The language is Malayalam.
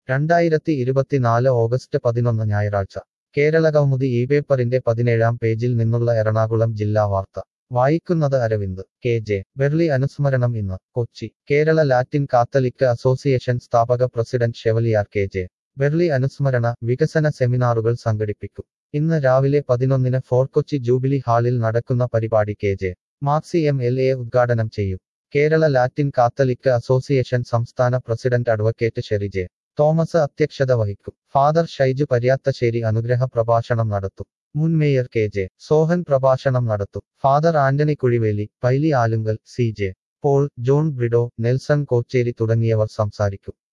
രണ്ടായിരത്തി ഇരുപത്തിനാല് ഓഗസ്റ്റ് പതിനൊന്ന് ഞായറാഴ്ച കേരളകൗമുദി ഈ പേപ്പറിന്റെ പതിനേഴാം പേജിൽ നിന്നുള്ള എറണാകുളം ജില്ലാ വാർത്ത വായിക്കുന്നത് അരവിന്ദ് കെ ജെ ബെർലി അനുസ്മരണം ഇന്ന് Kochi Kerala Latin Catholic association സ്ഥാപക president chevalier K J Berly അനുസ്മരണ വികസന സെമിനാറുകൾ സംഘടിപ്പിക്കും ഇന്ന് രാവിലെ പതിനൊന്നിന് ഫോർട്ട് കൊച്ചി ജൂബിലി ഹാളിൽ നടക്കുന്ന പരിപാടി K J Maxi M L A ഉദ്ഘാടനം ചെയ്യും കേരള ലാറ്റിൻ കാത്തലിക് അസോസിയേഷൻ സംസ്ഥാന president advocate Sherry J Thomas അധ്യക്ഷത വഹിക്കും ഫാദർ ഷൈജു പര്യാത്തശ്ശേരി അനുഗ്രഹ പ്രഭാഷണം നടത്തും മുൻ മേയർ കെ ജെ സോഹൻ പ്രഭാഷണം നടത്തും father Antony Kuzhiveli Paily Alunkal C J Paul John Brido Nelson Kocherry തുടങ്ങിയവർ സംസാരിക്കും